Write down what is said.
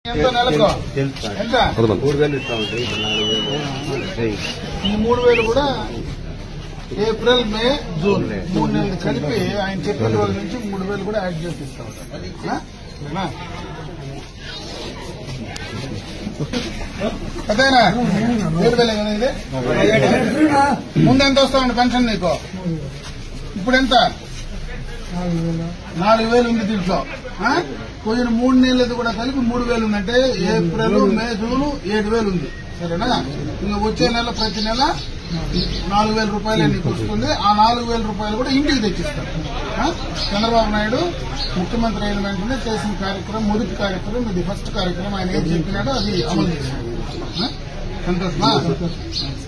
ఎంత నెలకు తెలుసు సార్. ఎంత మూడు వేలు ఇస్తా ఉంటాయి ఇప్పుడు నాలుగు వేలు చెయ్యి. ఈ మూడు వేలు కూడా ఏప్రిల్ మే జూన్ మూడు నెలలు కలిపి ఆయన చెప్పిన రోజు నుంచి మూడు వేలు కూడా యాడ్ చేసి ఇస్తా ఉంటారు ఆ? సరేనా? అదేనా ఏడు వేలే కదా ఇది ముందు ఎంత వస్తామండి పెన్షన్ నీకు ఇప్పుడు ఎంత నాలుగు వేలు ఉంది దీంట్లో ఆ? పోయిన మూడు నెలలది కూడా కలిపి మూడు వేలు ఉందంటే ఏప్రిల్ మే జూన్ ఏడు వేలు ఉంది సరేనా ఇంకా వచ్చే నెల ప్రతి నెల నాలుగు వేల రూపాయలు నీకు వస్తుంది ఆ నాలుగు వేల రూపాయలు కూడా ఇంటికి తెచ్చిస్తారు ఆ? చంద్రబాబు నాయుడు ముఖ్యమంత్రి అయిన వెంటనే చేసిన కార్యక్రమం మొదటి కార్యక్రమం ఇది ఫస్ట్ కార్యక్రమం ఆయన ఏం చెప్పినాడో అది అమలు చేశాడు ఆ? సంతోషమా